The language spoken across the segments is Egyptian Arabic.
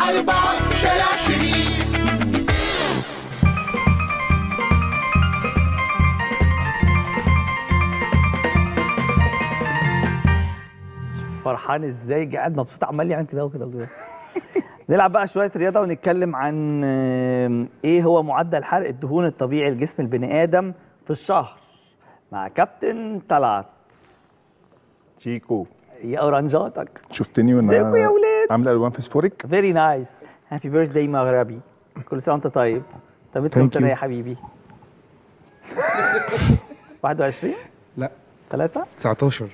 أربعة شارع شريف فرحان ازاي قاعد مبسوط عمال يعمل كده وكده وكده نلعب بقى شويه رياضه ونتكلم عن آم، ايه هو معدل حرق الدهون الطبيعي لجسم البني ادم في الشهر مع كابتن طلعت شيكو يا اورنجاتك شفتني وانا ازيكم يا ولاد؟ عامله الوان فسفوريك فيري نايس هابي بيرث داي مغربي كل سنه وانت طيب طب انت كام Thank سنه you. يا حبيبي 21 لا 3 19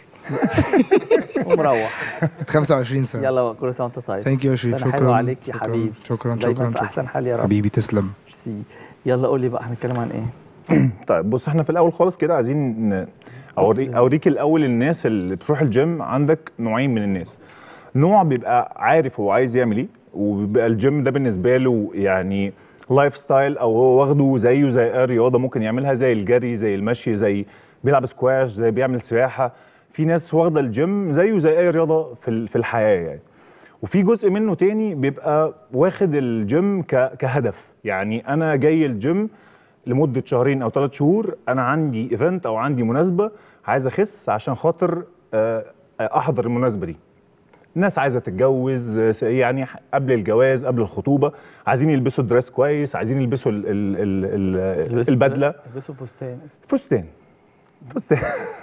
ومروح 25 سنه يلا كل سنه وانت طيب ثانك يو يا شريف سنة شكرا حلوة عليك يا شكراً، حبيبي شكرا دايما شكرا في شكرا احسن حال يا رب حبيبي تسلم ميرسي يلا قول لي بقى هنتكلم عن ايه طيب بص احنا في الاول خالص كده عايزين ن- اوريك اوريك الاول الناس اللي بتروح الجيم عندك نوعين من الناس نوع بيبقى عارف هو عايز يعمل ايه وبيبقى الجيم ده بالنسبه له يعني لايف ستايل او هو واخده زيه زي اي رياضه ممكن يعملها زي الجري زي المشي زي بيلعب سكواش زي بيعمل سباحه في ناس واخده الجيم زيه زي اي رياضه في ال- في الحياه يعني وفي جزء منه تاني بيبقى واخد الجيم ك- كهدف يعني انا جاي الجيم لمده شهرين او ثلاث شهور انا عندي ايفنت او عندي مناسبه عايز اخس عشان خاطر آه، احضر المناسبه دي الناس عايزه تتجوز آه، س- يعني قبل الجواز قبل الخطوبه عايزين يلبسوا دريس كويس عايزين يلبسوا ال ال ال ال البدله البسوا فستان فستان فستان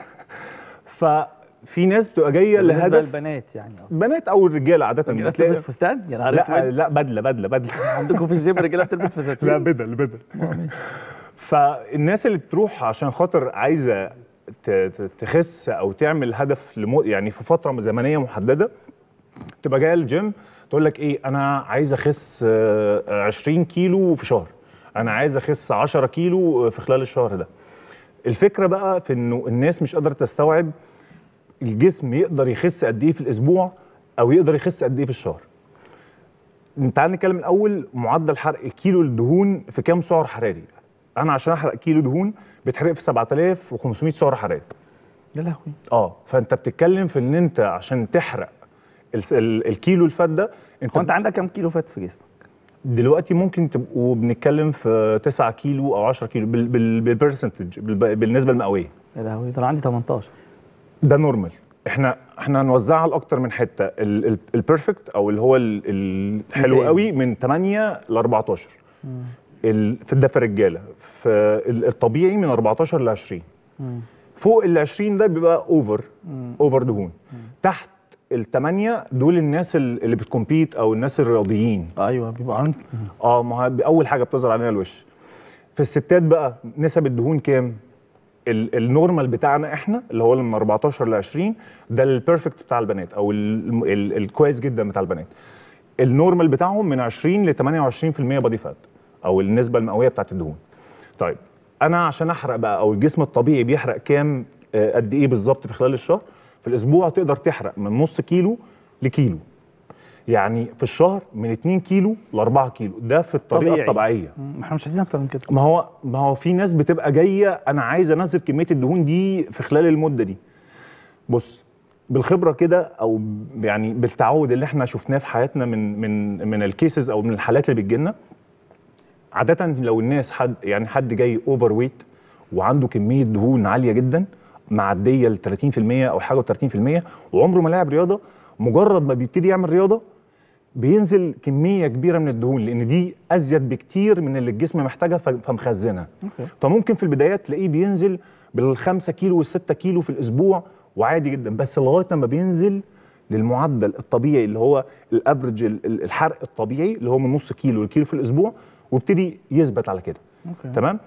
ففي ناس بتبقى جايه بالنسبه لهدف للبنات يعني اصلا بنات او الرجاله عاده الرجاله بتلاقي- بتلبس فستان يا نهار لا اسود لا بدله بدله بدله عندكم في الجيم رجاله بتلبس فساتين لا بدل بدل فالناس اللي بتروح عشان خاطر عايزه ت- ت- تخس او تعمل هدف لمو يعني في فتره زمنيه محدده تبقى جايه الجيم تقول لك ايه انا عايز اخس آه، 20 كيلو في شهر انا عايز اخس 10 كيلو في خلال الشهر ده الفكره بقى في انه الناس مش قادره تستوعب الجسم يقدر يخس قد ايه في الاسبوع او يقدر يخس قد ايه في الشهر تعال نتكلم الاول معدل حرق كيلو الدهون في كام سعر حراري انا عشان احرق كيلو دهون بيتحرق في 7500 سعر حراري يا لهوي اه فانت بتتكلم في ان انت عشان تحرق ال ال الكيلو الفات ده انت هو انت عندك كام كيلو فات في جسمك؟ دلوقتي ممكن تبقوا بنتكلم في 9 كيلو او 10 كيلو بال بال بالبرسنتج بال بالنسبه المئويه يا لهوي ده انا عندي 18 ده نورمال احنا احنا هنوزعها لاكتر من حته ال- ال- البيرفكت او اللي هو ال- الحلو مثالي. قوي من 8 ل 14 ال- في ده في الرجاله في ال- الطبيعي من 14 ل 20 فوق ال 20 ده بيبقى اوفر اوفر دهون تحت الثمانية دول الناس ال- اللي بتكمبيت او الناس الرياضيين ايوه بيبقى عندي اه ما هو اول حاجه بتظهر علينا الوش في الستات بقى نسب الدهون كام ال- النورمال بتاعنا احنا اللي هو من 14 ل 20 ده البيرفكت بتاع البنات او ال- ال- الكويس جدا بتاع البنات النورمال بتاعهم من 20 ل 28% بادي فات او النسبه المئويه بتاعت الدهون طيب انا عشان احرق بقى او الجسم الطبيعي بيحرق كام آه، قد ايه بالظبط في خلال الشهر في الاسبوع تقدر تحرق من نص كيلو لكيلو يعني في الشهر من 2 كيلو ل 4 كيلو ده في الطريقه طبيعي. الطبيعيه ما احنا مش عايزين اكتر من كده ما هو ما هو في ناس بتبقى جايه انا عايز انزل كميه الدهون دي في خلال المده دي بص بالخبره كده او ب- يعني بالتعود اللي احنا شفناه في حياتنا من من من الكيسز او من الحالات اللي بتجيلنا عاده لو الناس حد يعني حد جاي اوفر ويت وعنده كميه دهون عاليه جدا معديه ل 30% او حاجه و30% وعمره ما لعب رياضه مجرد ما بيبتدي يعمل رياضه بينزل كميه كبيره من الدهون لان دي ازيد بكتير من اللي الجسم محتاجها ف- فمخزنها اوكي فممكن في البدايات تلاقيه بينزل بالخمسة كيلو والستة كيلو في الاسبوع وعادي جدا بس لغايه لما بينزل للمعدل الطبيعي اللي هو الافرج ال- ال- الحرق الطبيعي اللي هو من نص كيلو لكيلو في الاسبوع وابتدي يثبت على كده اوكي تمام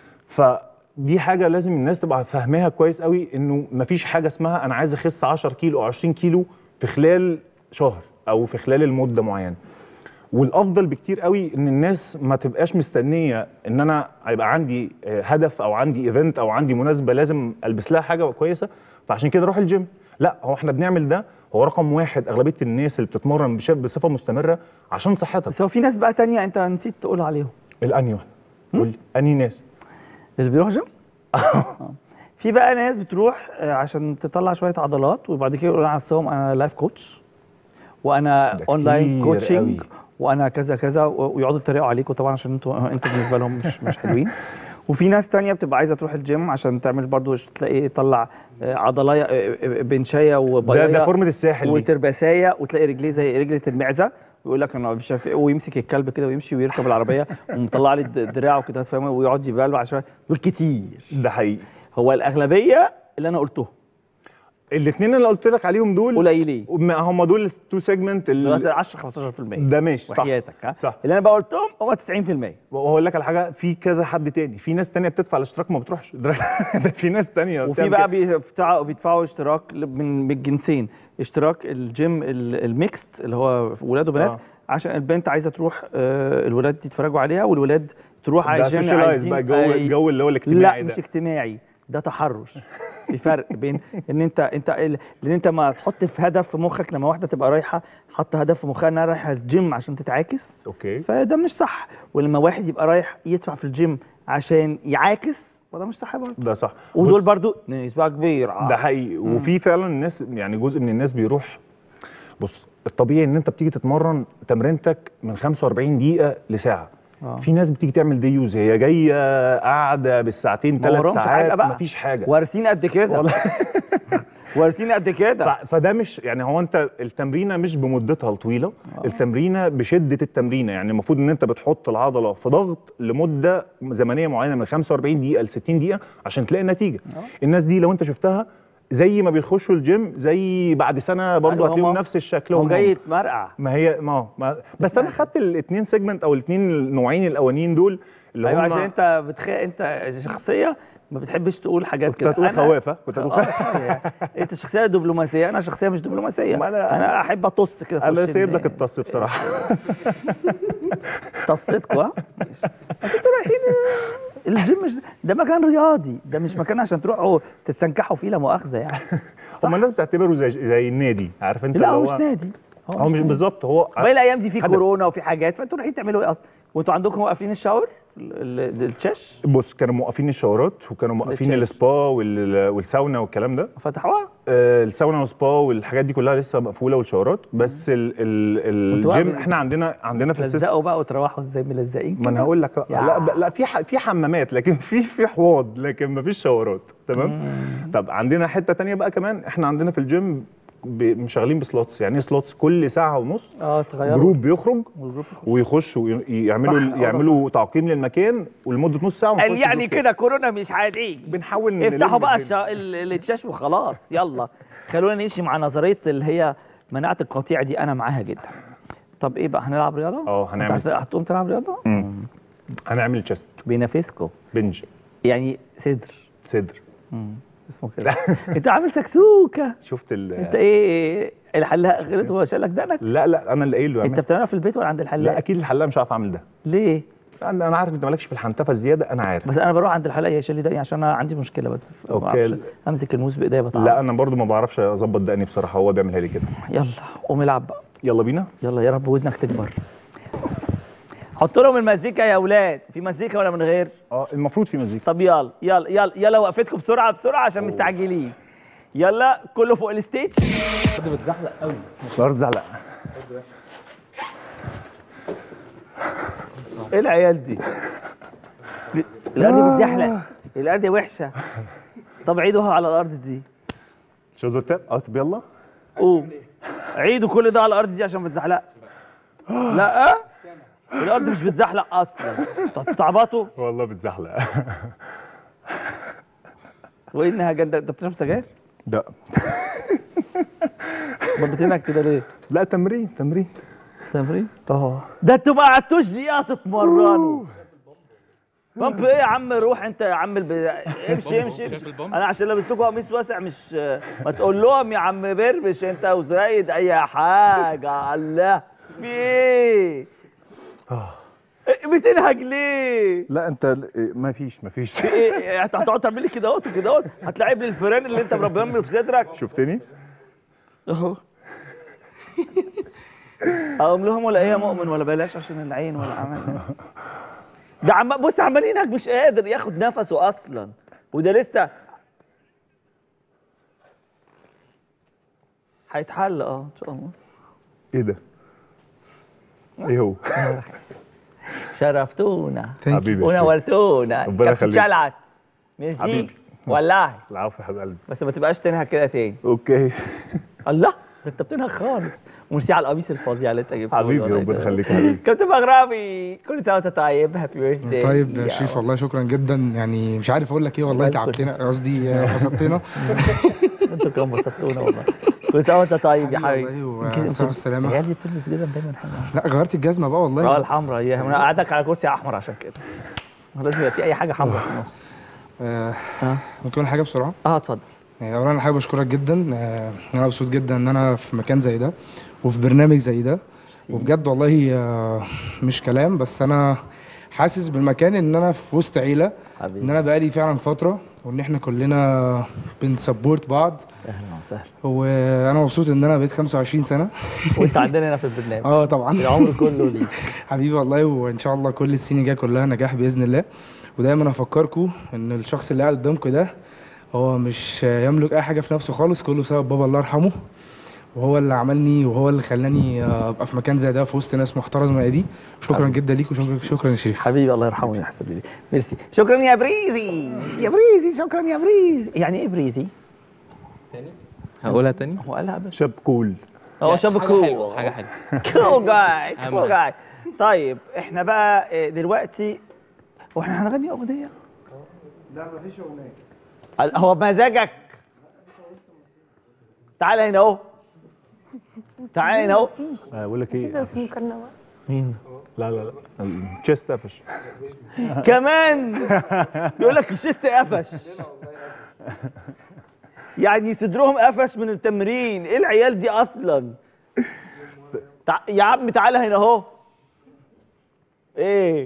فدي حاجه لازم الناس تبقى فاهماها كويس قوي انه مفيش حاجه اسمها انا عايز اخس 10 كيلو او 20 كيلو في خلال شهر او في خلال المده معينه والافضل بكتير قوي ان الناس ما تبقاش مستنيه ان انا هيبقى عندي آه، هدف او عندي ايفنت او عندي مناسبه لازم البس لها حاجه كويسه فعشان كده اروح الجيم لا هو احنا بنعمل ده هو رقم واحد اغلبيه الناس اللي بتتمرن بش- بصفه مستمره عشان صحتها بس هو في ناس بقى تانية انت نسيت تقول عليهم الانهي واحده قول لي انهي ناس اللي بيروح جيم آه. في بقى ناس بتروح آه، عشان تطلع شويه عضلات وبعد كده يقولوا على نفسهم انا لايف كوتش وانا ده اونلاين كتير كوتشنج قوي. وانا كذا كذا و- ويقعدوا يتريقوا عليكم طبعا عشان انتوا انتوا بالنسبه لهم مش مش حلوين وفي ناس تانية بتبقى عايزه تروح الجيم عشان تعمل برضو تلاقي يطلع آه، عضلايه آه، آه، بنشايه ده وبيايه ده فورمه الساحل دي وترباسايه وتلاقي رجليه زي رجله المعزه ويقول لك انا مش عارف ايه ويمسك الكلب كده ويمشي ويركب العربيه ومطلع لي الد- دراعه كده فاهم ويقعد يبلع شويه دول كتير ده حقيقي هو الاغلبيه اللي انا قلتهم الاثنين اللي قلت لك عليهم دول قليلين ما هم دول التو سيجمنت دلوقتي 10 15% ده ماشي صح وحياتك ها صح. اللي انا بقى قلتهم هم 90% وهقول لك على حاجه في كذا حد تاني في ناس تانية بتدفع الاشتراك ما بتروحش ده في ناس تانية وفي بتعمل بقى كده. بيدفعوا بيدفعوا اشتراك ل- من من الجنسين اشتراك الجيم ال- الميكست اللي هو ولاد وبنات آه. عشان البنت عايزه تروح آه، الولاد يتفرجوا عليها والولاد تروح ده عشان سوشيالايز عايزين بقى جو أي- الجو اللي هو لا الاجتماعي مش ده اجتماعي ده تحرش في فرق بين ان انت انت ال- لان انت ما تحط في هدف في مخك لما واحده تبقى رايحه حاطه هدف في مخها انها رايحه الجيم عشان تتعاكس اوكي فده مش صح ولما واحد يبقى رايح يدفع في الجيم عشان يعاكس وده مش صح برضه ده صح ودول بص، برضو نسبة كبيرة ده حقيقي وفي فعلا الناس يعني جزء من الناس بيروح بص الطبيعي ان انت بتيجي تتمرن تمرينتك من 45 دقيقه لساعه آه. في ناس بتيجي تعمل دي يوز هي جايه قاعده بالساعتين ما ثلاث وراهمش ساعات حاجة بقى. مفيش حاجه وارثين قد كده وارثين قد كده ف- فده مش يعني هو انت التمرينه مش بمدتها الطويله آه. التمرينه بشده التمرينه يعني المفروض ان انت بتحط العضله في ضغط لمده زمنيه معينه من 45 دقيقه ل 60 دقيقه عشان تلاقي نتيجه آه. الناس دي لو انت شفتها زي ما بيخشوا الجيم زي بعد سنه برضه أيوة، هتلاقيهم هما- نفس الشكل هو هم جاي هم. يتمرقع ما هي ما, ما بس انا خدت الاثنين سيجمنت او الاثنين النوعين الاولانيين دول اللي ايوه هم عشان انت بتخ... انت شخصيه ما بتحبش تقول حاجات كنت كده هتقول أنا- خوافه كنت هتقول اه شويه يعني. انت شخصيه دبلوماسيه انا شخصيه مش دبلوماسيه ما أنا- انا احب اطص كده في انا وش سايب لك الناس. الطص بصراحه طصيتكوا ها ماشي. بس انتوا رايحين الجيم مش ده مكان رياضي ده مش مكان عشان تروحوا تتسنكحوا فيه لا مؤاخذه يعني صح؟ هم الناس بتعتبره زي زي النادي عارف انت لا اللي هو مش نادي هو مش نادي. بالظبط هو باقي الايام دي في هدف. كورونا وفي حاجات فانتوا رايحين تعملوا ايه اصلا وانتوا عندكم واقفين الشاور ال- ال- التشاش بص كانوا موقفين الشاورات وكانوا موقفين التشاش. السبا وال- والساونا والكلام ده فتحوها آه، الساونا والسبا والحاجات دي كلها لسه مقفوله والشاورات بس ال ال وانتوا بقى الجيم بت- احنا عندنا عندنا في السيستم لزقوا بقى وتروحوا ازاي ملزقين ما انا كده؟ هقول لك يا. لا ب- لا في ح- في حمامات لكن في في حواض لكن ما فيش شاورات تمام طب عندنا حته تانية بقى كمان احنا عندنا في الجيم ب- مشغلين بسلوتس يعني ايه سلوتس كل ساعه ونص اه تغيروا جروب بيخرج والجروب يخش. ويخش ويعملوا صح، آه، ده يعملوا تعقيم للمكان ولمده نص ساعه قال ونخش يعني جروب تاني. كده كورونا مش هتيجي بنحاول نلم افتحوا بقى الدنيا. الشا... ال- التشاش وخلاص يلا خلونا نمشي مع نظريه اللي هي مناعه القطيع دي انا معاها جدا طب ايه بقى هنلعب رياضه اه هنعمل أنت هت- هتقوم تلعب رياضه مم. هنعمل تشيست بينافسكوا بنج يعني صدر صدر اسمه كده انت عامل سكسوكه شفت ال انت ايه الحلاق غلط وهو شالك دقنك لا لا انا اللي قايل له انت يعمل. بتعملها في البيت ولا عند لا الحلاق اكيد الحلاق مش عارف اعمل ده ليه انا أنا عارف انت مالكش في الحنتفه الزياده انا عارف بس انا بروح عند الحلاق يشيل لي دقني عشان انا عندي مشكله بس ما أوكي. بعرفش امسك الموس بايديا بتعب لا انا برضو ما بعرفش اظبط دقني بصراحه هو بيعملها لي كده يلا قوم العب بقى يلا بينا يلا يا رب ودنك تكبر حط لهم المزيكا يا اولاد في مزيكا ولا من غير اه المفروض في مزيكا طب يلا يلا يلا يلا وقفتكم بسرعه بسرعه عشان مستعجلين يلا كله فوق الستيج الارض زعلق ايه العيال دي الارض بتزحلق الارض وحشه طب عيدوها على الارض دي شوزر تاب اه طب يلا قوم عيدوا كل ده على الارض دي عشان ما تزحلقش لا الارض مش بتزحلق اصلا انتوا هتستعبطوا والله بتزحلق وايه انها جنة انت بتشرب سجاير؟ لا بطينك كده ليه؟ لا تمرين تمرين تمرين اه ده انتوا ما قعدتوش دقيقه تتمرنوا بامب ايه يا عم روح انت يا عم الب... امشي امشي امشي انا عشان لابس لكم قميص واسع مش ما تقول لهم يا عم بربش انت وزايد اي حاجه الله في ايه؟ إيه بتنهج ليه؟ لا انت ما فيش ما فيش في ايه؟ انت هتقعد تعمل لي كده اهوت وكده اهوت هتلاعب لي الفيران اللي انت مربيهم في صدرك شفتني اهو اقوم لهم ولا ايه يا مؤمن ولا بلاش عشان العين ولا عمل ده عم بص عمال ينهج مش قادر ياخد نفسه اصلا وده لسه هيتحل اه ان شاء الله ايه ده ايه هو شرفتونا حبيبي يا شريف. ونورتونا ربنا كابتن يخليك. شلعت ميرسي حبيبي. والله العفو يا حبيب قلبي بس ما تبقاش تنهك كده تاني اوكي الله ده انت بتنهك خالص وميرسي على القميص الفظيع اللي انت جبته حبيبي والله ربنا ده. يخليك يا حبيبي كابتن مغربي كل سنه وانت طيب هابي بيرثداي طيب يا شريف والله شكرا جدا يعني مش عارف اقول لك ايه والله الله يخليك. تعبتنا قصدي آه، بسطتنا انتوا كمان بسطتونا والله كل سنه وانت طيب يا حبيبي حبيبي والله، يمكن وصحة انتوا- السلامة. العيال دي بتلبس جزم دايما حلوه لا غيرت الجزمه بقى اه والله الحمراء هي انا قاعدك على كرسي احمر عشان كده لازم يبقى في اي حاجه حمراء في النص آه، ها ممكن حاجه بسرعه اه اتفضل يعني اولا انا حابب اشكرك جدا آه، انا مبسوط جدا ان انا في مكان زي ده وفي برنامج زي ده وبجد والله آه، مش كلام بس انا حاسس بالمكان ان انا في وسط عيله ان حبيبي انا بقالي فعلا فتره وان احنا كلنا بنسبورت بعض اهلا وسهلا وانا مبسوط ان انا بقيت 25 سنه وانت عندنا هنا في البرنامج اه طبعا العمر كله ليك حبيبي والله وان شاء الله كل السنين الجايه كلها نجاح باذن الله ودايما افكركم ان الشخص اللي قاعد قدامكم ده هو مش يملك اي حاجه في نفسه خالص كله بسبب بابا الله يرحمه وهو اللي عملني وهو اللي خلاني ابقى في مكان زي ده في وسط ناس محترمه زي دي شكرا جدا ليك وشكرا شكرا يا شريف حبيبي الله يرحمه ويحسب لي ميرسي شكرا يا بريزي يا بريزي شكرا يا بريزي يعني ايه بريزي هقولها تاني هو قالها بس شاب كول هو يعني شاب حاجة كول حلوة حاجة حلوة كول جاي أهم كول حاجة. جاي طيب احنا بقى آه، دلوقتي هو احنا هنغني اغنيه لا مفيش اغنيه هو بمزاجك تعال هنا اهو تعال هنا اهو آه، بقول لك ايه اسمه كرنواء مين لا لا لا التشيست قفش كمان يقول لك الشيست قفش يعني صدرهم قفش من التمرين ايه العيال دي اصلا تع... يا عم تعالى هنا اهو ايه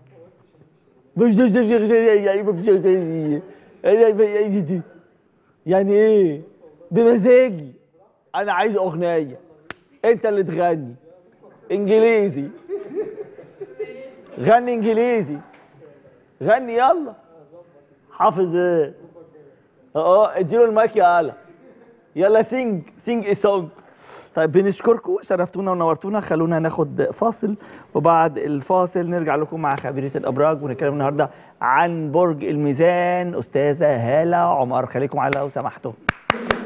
يعني ايه بمزاجي انا عايز اغنيه انت اللي تغني انجليزي غني انجليزي غني يلا حافظ ايه اه اديله المايك يا آلا يلا سينج سينج اي سونج طيب بنشكركم شرفتونا ونورتونا خلونا ناخد فاصل وبعد الفاصل نرجع لكم مع خبيرة الأبراج ونتكلم النهاردة عن برج الميزان أستاذة هالة عمر خليكم على لو سمحتوا